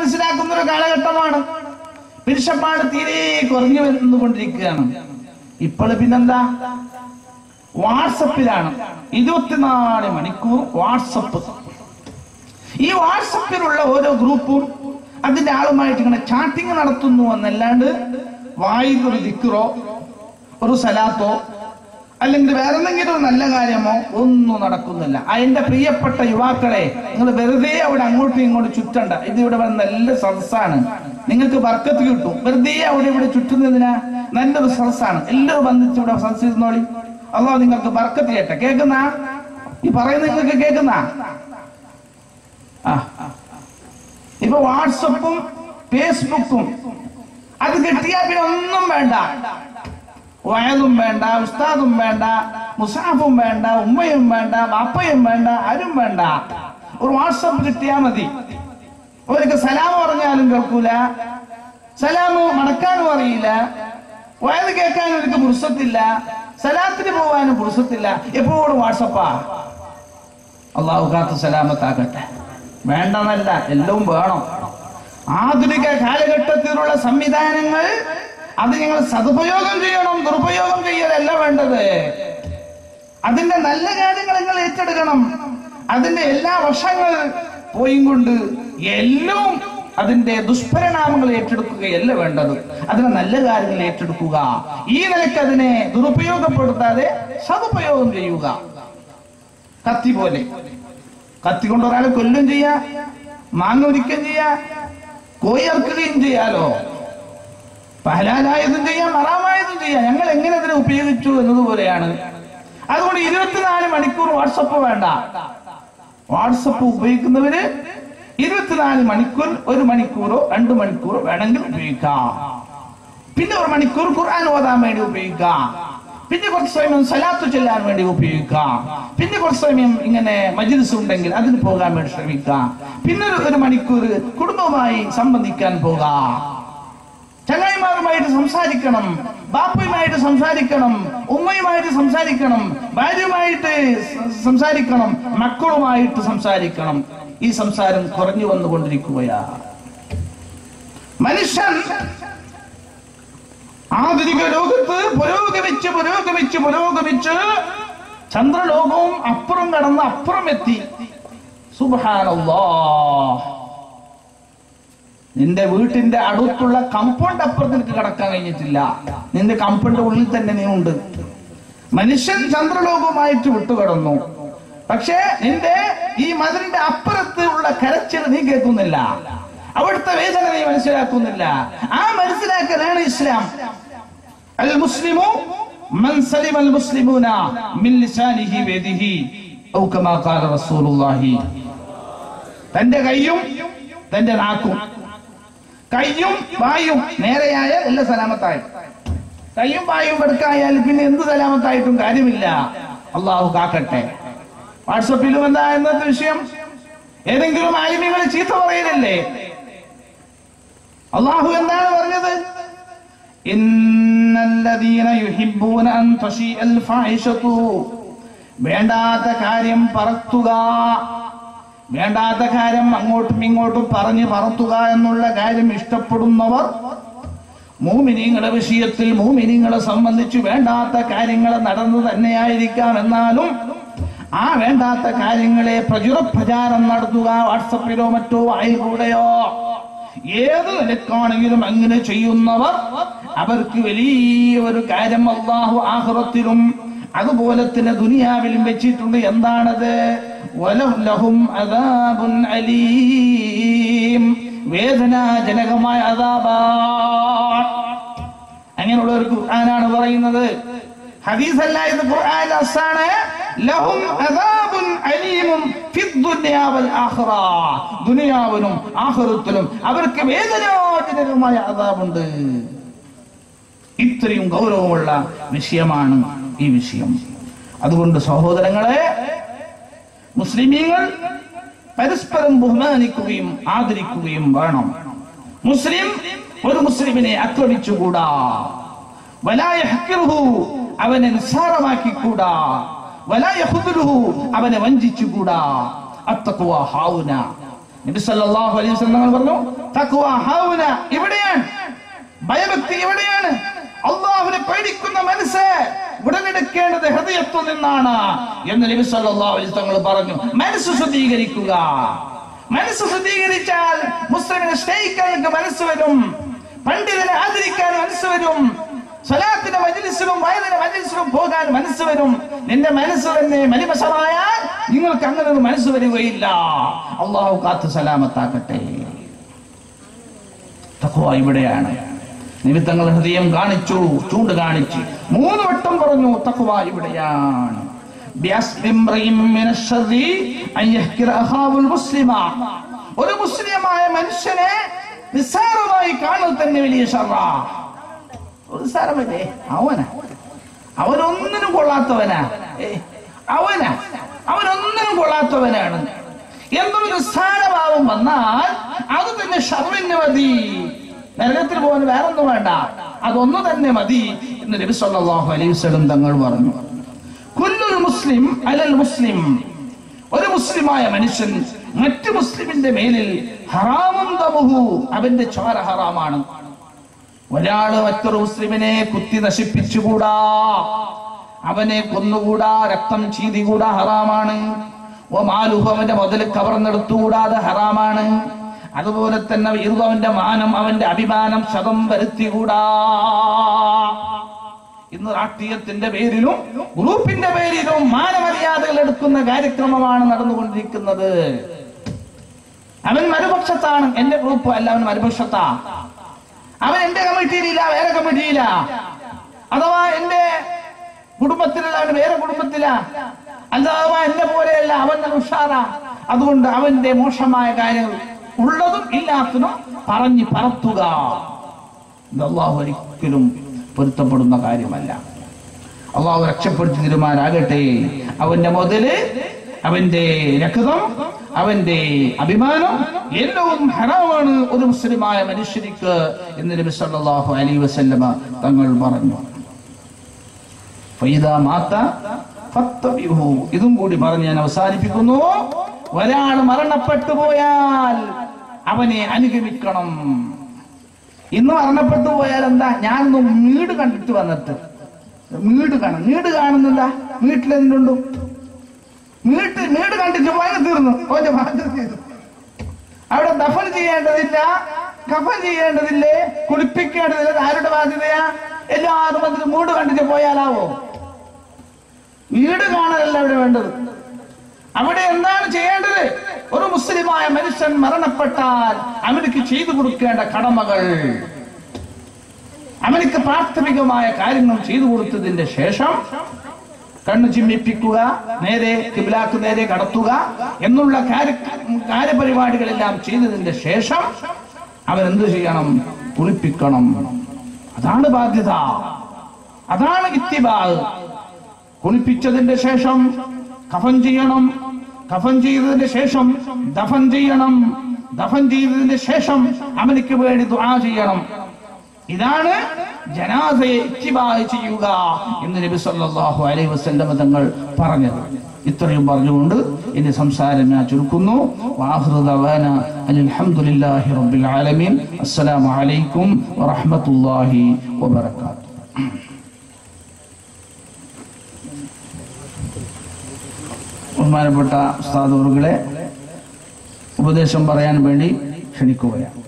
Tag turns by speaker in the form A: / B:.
A: മനസ്സിലാക്കുന്ന ഒരു കാലഘട്ടമാണ് പിരിശപ്പാട് തീരെ കുറഞ്ഞു വന്നുകൊണ്ടിരിക്കുകയാണ് ഇപ്പോൾ പിന്നെന്താ വാട്സപ്പിലാണ് ഇരുപത്തിനാല് മണിക്കൂർ വാട്സപ്പ് ഈ വാട്സപ്പിലുള്ള ഓരോ ഗ്രൂപ്പും അതിന്റെ ആളുമായിട്ട് ഇങ്ങനെ ചാറ്റിംഗ് നടത്തുന്നു എന്നല്ലാണ്ട് വായിൽ ഒരു ദിക്കറോ ഒരു സലാത്തോ അല്ലെങ്കിൽ വേറെ എന്തെങ്കിലും ഒരു നല്ല കാര്യമോ ഒന്നും നടക്കുന്നില്ല അതിന്റെ പ്രിയപ്പെട്ട യുവാക്കളെ നിങ്ങൾ വെറുതെ അവിടെ അങ്ങോട്ടും ഇങ്ങോട്ടും ചുറ്റണ്ട ഇത് ഇവിടെ വന്ന നല്ല സദസ്സാണ് നിങ്ങൾക്ക് വർക്കത്ത് കിട്ടും വെറുതെ അവിടെ ഇവിടെ ചുറ്റുന്നതിനാ നല്ലൊരു സദസ്സാണ് എല്ലാവരും ബന്ധിച്ച് ഇവിടെ സദസ്സിരുന്നോളി അല്ലോ നിങ്ങൾക്ക് വർക്കത്ത് ചെയ്യട്ടെ കേൾക്കുന്ന ഈ പറയുന്നത് നിങ്ങൾക്ക് കേൾക്കുന്ന ആ ഇപ്പൊ വാട്സപ്പും ഫേസ്ബുക്കും അത് കിട്ടിയാൽ പിന്നെ ഒന്നും വേണ്ട വയലും വേണ്ട ഉസ്താദും വേണ്ട മുസാഫും വേണ്ട ഉമ്മയും വേണ്ട ബാപ്പയും വേണ്ട ആരും വേണ്ട ഒരു വാട്സപ്പ് കിട്ടിയാ മതി അവർക്ക് സലാം പറഞ്ഞാലും കേൾക്കൂല സലാമ് മടക്കാനും അറിയില്ല വയത് കേൾക്കാനും അവർക്ക് പുരുഷത്തില്ല സലാത്തിന് പോവാനും പുരുഷത്തില്ല എപ്പോഴും വാട്സപ്പാ അള്ളാഹു കാത്ത് സലാമത്താകട്ടെ വേണ്ടെന്നല്ല എല്ലാം വേണം ആധുനിക കാലഘട്ടത്തിലുള്ള സംവിധാനങ്ങൾ അത് നിങ്ങൾ സതുപയോഗം ചെയ്യണം ദുരുപയോഗം ചെയ്യലല്ല വേണ്ടത് അതിന്റെ നല്ല കാര്യങ്ങൾ നിങ്ങൾ ഏറ്റെടുക്കണം അതിന്റെ എല്ലാ വശങ്ങൾ പോയും കൊണ്ട് എല്ലാം അതിന്റെ ദുഷ്പരിണാമങ്ങൾ ഏറ്റെടുക്കുകയല്ല വേണ്ടത് അതിനെ നല്ല കാര്യങ്ങൾ ഏറ്റെടുക്കുക ഈ നിലയ്ക്ക് അതിനെ ദുരുപയോഗപ്പെടുത്താതെ സതുപയോഗം ചെയ്യുക കത്തി പോലെ കത്തി കൊണ്ട് ഒരാളെ കൊല്ലും ചെയ്യാ മാങ്ങ ഒരിക്കുകയും ചെയ്യാ കോയി അറുക്കുകയും ചെയ്യാലോ പഹലാലായതും ചെയ്യാം മറാമായതും ചെയ്യാം ഞങ്ങൾ എങ്ങനെ അതിനെ ഉപയോഗിച്ചു എന്നതുപോലെയാണ് അതുകൊണ്ട് ഇരുപത്തിനാല് മണിക്കൂർ വാട്സപ്പ് വേണ്ട വാട്സപ്പ് ഉപയോഗിക്കുന്നവര് ഇരുപത്തിനാല് മണിക്കൂർ ഒരു മണിക്കൂറോ രണ്ട് മണിക്കൂറോ വേണമെങ്കിൽ ഉപയോഗിക്കാം പിന്നെ ഒരു മണിക്കൂർ ഖുർആൻ ഓതാൻ വേണ്ടി ഉപയോഗിക്കാം പിന്നെ കുറച്ച് സമയം സലാത്ത് ചെല്ലാൻ വേണ്ടി ഉപയോഗിക്കാം പിന്നെ കുറച്ച് സമയം ഇങ്ങനെ മജ്ലിസ് ഉണ്ടെങ്കിൽ അതിന് പോകാൻ വേണ്ടി ശ്രമിക്കാം പിന്നെ ഒരു- ഒരു മണിക്കൂർ കുടുംബവുമായി സംബന്ധിക്കാൻ പോകാം ചങ്ങായിമാരുമായിട്ട് സംസാരിക്കണം ബാപ്പയുമായിട്ട് സംസാരിക്കണം ഉമ്മയുമായിട്ട് സംസാരിക്കണം ഭാര്യയുമായിട്ട് സ- സംസാരിക്കണം മക്കളുമായിട്ട് സംസാരിക്കണം ഈ സംസാരം കുറഞ്ഞു വന്നുകൊണ്ടിരിക്കുകയാ മനുഷ്യൻ ആധുനിക ലോകത്ത് പുരോഗമിച്ച് പുരോഗമിച്ച് പുരോഗമിച്ച് ചന്ദ്രലോകവും അപ്പുറം കടന്ന് അപ്പുറം എത്തി സുബാനല്ലാ നിന്റെ വീട്ടിന്റെ അടുത്തുള്ള കമ്പൗണ്ട് അപ്പുറത്ത് നിനക്ക് കടക്കാൻ കഴിഞ്ഞിട്ടില്ല നിന്റെ കമ്പൗണ്ട് ഉള്ളിൽ തന്നെ നീ ഉണ്ട് മനുഷ്യൻ ചന്ദ്രലോകവുമായിട്ട് വിട്ടുകിടന്നു പക്ഷേ നിന്റെ ഈ മതിലിന്റെ അപ്പുറത്ത് ഉള്ള കരച്ചിൽ നീ കേൾക്കുന്നില്ല അവിടുത്തെ വേദന നീ മനസ്സിലാക്കുന്നില്ല ആ മനസ്സിലാക്കലാണ് ഇസ്ലാം അൽ മുസ്ലിമു മൻ സലിമ അൽ മുസ്ലിമൂന മിൻ ലിസാനിഹി വയദിഹി ഔ കമാ ഖാല റസൂലുള്ളാഹി തന്റെ കൈയും തന്റെ നാക്കും കയ്യും വായും നേരെയായ എല്ലാ സലാമത്തായി കയ്യും വായും വെടുക്കായാൽ പിന്നെ എന്ത് സലാമത്തായിട്ടും കാര്യമില്ല അള്ളാഹു കാക്കട്ടെ വാട്സപ്പിലും എന്താ ഇന്നത്തെ വിഷയം ഏതെങ്കിലും ആലിമികൾ ചീത്ത പറയലല്ലേ അള്ളാഹു എന്താണ് പറഞ്ഞത് ഇന്നല്ലദീന യുഹിബ്ബൂന അൻ തശീഅൽ ഫാഹിഷതു വേണ്ടാത്ത കാര്യം പറത്തുക വേണ്ടാത്ത കാര്യം അങ്ങോട്ടും ഇങ്ങോട്ടും പറഞ്ഞ് പറത്തുക എന്നുള്ള കാര്യം ഇഷ്ടപ്പെടുന്നവർ മൂമിനിങ്ങളുടെ വിഷയത്തിൽ മൂമിനിങ്ങളെ സംബന്ധിച്ച് വേണ്ടാത്ത കാര്യങ്ങൾ നടന്നു തന്നെയായിരിക്കാം എന്നാലും ആ വേണ്ടാത്ത കാര്യങ്ങളെ പ്രചുര പ്രചാരം നടത്തുക വാട്സപ്പിലോ മറ്റോ ആയിക്കൂടെയോ ഏത് നിലക്കാണെങ്കിലും അങ്ങനെ ചെയ്യുന്നവർ അവർക്ക് വലിയ ഒരു കാര്യം അള്ളാഹു ആഹ്റത്തിലും അതുപോലെ തന്നെ ദുനിയാവിലും വെച്ചിട്ടുണ്ട് എന്താണത് വലഹും ലഹും അദാബുൻ അലീം വേദനാജനകമായ അതാബാണ് അങ്ങനെയുള്ള ഒരു ഖുർആനാണ് പറയുന്നത് ഹദീസ് അല്ല ഇത് ഖുർആൻ അസാണ് ലഹും അദാബുൻ അലീമും ഫിദ്ദുനിയാ വൽ ആഖിറ ദുനിയാവിലും ആഖിറത്തിലും അവർക്ക് വേദനാജനകമായ അദാബുണ്ട് ഇത്രയും ഗൗരവമുള്ള വിഷയമാണ് ഈ വിഷയം അതുകൊണ്ട് സഹോദരങ്ങളെ മുസ്ലിമീങ്ങൾ പരസ്പരം ബഹുമാനിക്കുകയും ആദരിക്കുകയും വേണം മുസ്ലിം ഒരു മുസ്ലിമിനെ ആക്രമിച്ചുകൂടാ വലായ ഹക്കിറുഹു അവനെ നിസ്സാരമാക്കിക്കൂടാ വലായ ഹുദുലുഹു അവനെ വഞ്ചിച്ചുകൂടാ അത്തഖ്വ ഹാവുന നബി സല്ലല്ലാഹു അലൈഹി വസല്ലം തങ്ങൾ പറഞ്ഞു തഖ്വ ഹൗന ഇവിടെയാണ് ഭയഭക്തി ഇവിടെയാണ് അള്ളാഹുവിനെ പേടിക്കുന്ന മനസ്സ് ഉടലെടുക്കേണ്ടത് ഹൃദയത്തിൽ നിന്നാണ് എന്ന് നബി സല്ലല്ലാഹു അലൈഹി വസല്ലം തങ്ങൾ പറഞ്ഞു മനസ്സ് ശുദ്ധീകരിക്കുക മനസ്സ് ശുദ്ധീകരിച്ചാൽ മുസ്ലിമിനെ സ്നേഹിക്കാൻ നിങ്ങൾക്ക് മനസ്സ് വരും പണ്ഡിതനെ ആദരിക്കാൻ മനസ്സ് വരും സ്വലാത്തിന്റെ മജ്ലിസിലും വയതിന്റെ മജ്ലിസിലും പോകാൻ മനസ്സ് വരും നിന്റെ മനസ്സ് തന്നെ മലിമസമായാൽ നിങ്ങൾക്ക് അങ്ങനെ ഒരു മനസ്സ് വരികയില്ല അള്ളാഹു കാത്ത് സലാമത്താക്കട്ടെ തഖ്വ ഇവിടെയാണ് നിമിത്തങ്ങൾ ഹൃദയം കാണിച്ചു ചൂട് കാണിച്ചു മൂന്ന് വട്ടം പറഞ്ഞു തഖ്വ ഇവിടെയാണ് ബിഅസ്ബി ഇംറിഇൻ മിന അശ്ശർരി അൻ യഹ്കിറ അഖാവുൽ മുസ്ലിമ ഒരു മുസ്ലിമായ മനുഷ്യനെ നിസ്സാരമായി കാണുന്നത് തന്നെ വലിയ ഷർറാ നിസ്സാരമല്ലേ അവനാ അവനൊന്നിനും കൊള്ളാത്തവനാ ഏ, അവനാ അവനൊന്നിനും കൊള്ളാത്തവനാണ് എന്തൊരു നിസ്സാരഭാവം വന്നാൽ അത് തന്നെ ഷർവിന് മതി നരകത്തിൽ പോകാൻ വേറൊന്നും വേണ്ട അതൊന്നു തന്നെ മതി എന്ന് നബി സല്ലല്ലാഹു അലൈഹി വസല്ലം തങ്ങൾ പറഞ്ഞു കുല്ലുൽ മുസ്ലിം അലൽ മുസ്ലിം ഒരു മുസ്ലിമായ മനുഷ്യൻ മറ്റു മുസ്ലിമിന്റെ മേലിൽ ഹറാമും തമുഹു അവന്റെ ചോര ഹറാമാണ് ഒരാള് മറ്റൊരു മുസ്ലിമിനെ കുത്തി നശിപ്പിച്ചുകൂടാ അവനെ കൊന്നുകൂടാ രക്തം ചീതികൂടാ ഹറാമാണ് ഓ മാലുഹു അവന്റെ മുതൽ കവർന്നെടുത്തുകൂടാതെ ഹറാമാണ് അതുപോലെ തന്നെ ഇറുതു അവന്റെ മാനം അവന്റെ അഭിമാനം ശതം വരുത്തികൂടാ ഇന്ന് രാഷ്ട്രീയത്തിന്റെ പേരിലും ഗ്രൂപ്പിന്റെ പേരിലും മാനമര്യാദകൾ എടുക്കുന്ന കാര്യക്രമമാണ് നടന്നുകൊണ്ടിരിക്കുന്നത് അവൻ മറുപക്ഷത്താണ് എന്റെ ഗ്രൂപ്പ് അല്ല അവൻ മറുപക്ഷത്താ അവൻ എന്റെ കമ്മിറ്റിയിലില്ല വേറെ കമ്മിറ്റിയില്ല അഥവാ എന്റെ കുടുംബത്തിലുള്ള അവൻ വേറെ കുടുംബത്തില അഥവാ എന്റെ പോലെയല്ല അവൻ നല്ല ഉഷാറാ അതുകൊണ്ട് അവന്റെ മോശമായ കാര്യങ്ങൾ ഉള്ളതും ഇല്ലാത്തതും പറഞ്ഞു പറത്തുക ഇത് അള്ളാഹു ഒരിക്കലും പൊരുത്തപ്പെടുന്ന കാര്യമല്ല അള്ളാഹു രക്ഷപ്പെടുത്തി തീരുമാനാകട്ടെ അവന്റെ മുതല് അവന്റെ രക്തം അവന്റെ അഭിമാനം എല്ലവും ഹറാമാണ് ഒരു മുസ്ലിമായ മനുഷ്യനിക്ക് എന്ന് നബി സല്ലല്ലാഹു അലൈഹി വസല്ലമ തങ്ങൾ പറഞ്ഞു ഫൈദാ മാത്ത ഫത്തബിഹു. ഇതും കൂടി പറഞ്ഞ് ഞാൻ അവസാനിപ്പിക്കുന്നു ഒരാൾ മരണപ്പെട്ടു പോയാൽ അവനെ അനുഗമിക്കണം ഇന്ന് മരണപ്പെട്ടു പോയാൽ എന്താ ഞാനൊന്ന് വീട് കണ്ടിട്ട് വന്നിട്ട് വീട് കാണും വീട് കാണുന്നില്ല വീട്ടിൽ എന്തുണ്ട് വീട്ട് വീട് കണ്ടിട്ട് പോയാൽ തീർന്നു ഓന്റെ ബാധ്യത ചെയ്തു അവിടെ ദഫൻ ചെയ്യേണ്ടതില്ല കഫൻ ചെയ്യേണ്ടതില്ലേ കുളിപ്പിക്കേണ്ടതില്ല ഇത് ആരുടെ ബാധ്യതയാ എല്ലാവരും വന്നിട്ട് വീട് കണ്ടിട്ട് പോയാലാവോ വീട് കാണലല്ല അവിടെ വേണ്ടത് അവിടെ എന്താണ് ചെയ്യേണ്ടത് ഒരു മുസ്ലിമായ മനുഷ്യൻ മരണപ്പെട്ടാൽ അവനക്ക് ചെയ്തു കൊടുക്കേണ്ട കടമകൾ അവനക്ക് പ്രാഥമികമായ കാര്യങ്ങൾ ചെയ്തു കൊടുത്തതിന്റെ ശേഷം കണ്ണു ചിമ്മിപ്പിക്കുക നേരെ കിബിലാക്ക് നേരെ കടത്തുക എന്നുള്ള കാര്യ കാര്യപരിപാടികളെല്ലാം ചെയ്തതിന്റെ ശേഷം അവൻ എന്ത് ചെയ്യണം കുളിപ്പിക്കണം അതാണ് ബാധ്യത അതാണ് ഇത്തിബാഗ് കുളിപ്പിച്ചതിന്റെ ശേഷം കഫൻ ചെയ്യണം കഫൻ ചെയ്തതിന്റെ ശേഷം ദഫൻ ചെയ്യണം ദഫൻ ചെയ്തതിന്റെ ശേഷം അവനിക്ക് വേണ്ടി ദുആ ചെയ്യണം ഇതാണ് ജനാസയെ ഇത്തിബാഹ് ചെയ്യുക എന്ന് നബി സല്ലല്ലാഹു അലൈഹി വസല്ലം തങ്ങൾ പറഞ്ഞത് ഇത്രയും പറഞ്ഞുകൊണ്ട് എന്റെ സംസാരം ഞാൻ ചുരുക്കുന്നു വാഹിറു ദവാന അൽഹംദുലില്ലാഹി റബ്ബിൽ ആലമീൻ അസ്സലാമു അലൈക്കും വറഹ്മത്തുള്ളാഹി വബറകാതുഹു ബഹുമാനപ്പെട്ട ഉസ്താദുകളെ ഉപദേശം പറയാൻ വേണ്ടി ക്ഷണിക്കുകയാണ്